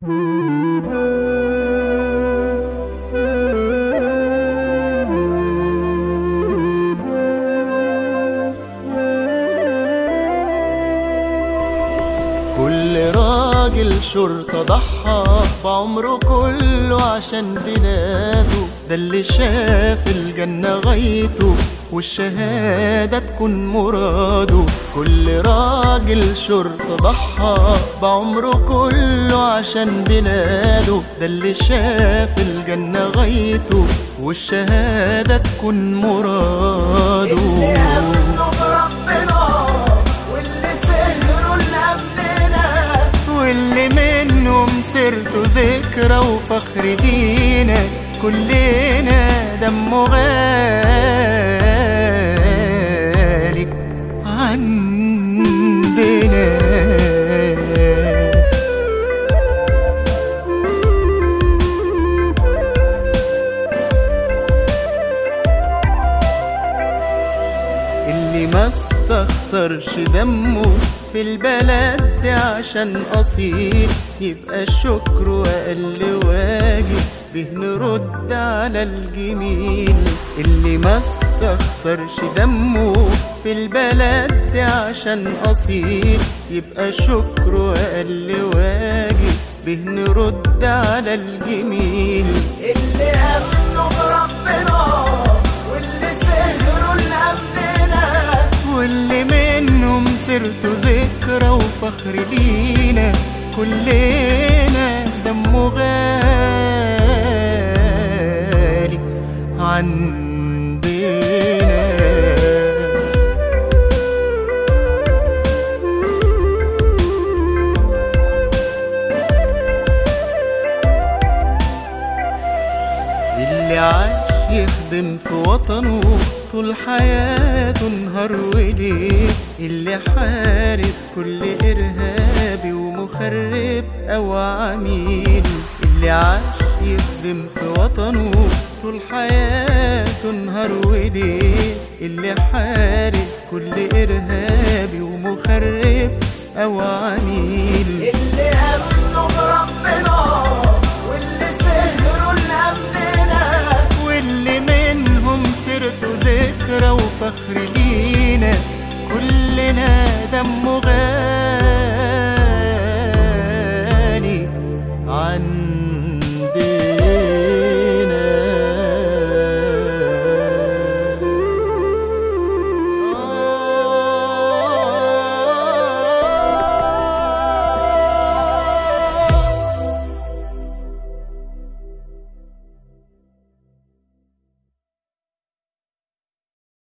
كل راجل شرطة ضحى بعمره كله عشان بلاده ده اللي شاف الجنة غايته والشهادة تكون مراده كل راجل شرطة ضحى بعمره كله عشان بلاده ده اللي شاف الجنة غايته والشهادة تكون مراده اللي امنوا بربنا واللي سهروا لامننا واللي منهم سيرته ذكرى وفخر لينا كلنا دمه غالي عندنا اللي ما استخسرش دمه في البلد دي عشان أصيل يبقى الشكر وأقل واجب به نرد على الجميل اللي ما استخسرش دمه في البلد دي عشان أصيل يبقى الشكر وأقل واجب به نرد على الجميل اللي امنوا بربنا واللي سهروا لامننا واللي منهم سيرته ذكرى وفخر لينا كلنا دمه غالي عندنا اللي عاش يخدم في وطنه طول حياته نهار وليل اللي حارب كل إرهابي ومخرب أو عميل اللي عاش يخدم في وطنه طول حياته نهار وليل اللي حارب كل إرهابي ومخرب أو عميل اللي امنوا بربنا واللي سهروا لامننا واللي منهم سيرته ذكرى وفخر لينا كلنا دمه غالي عن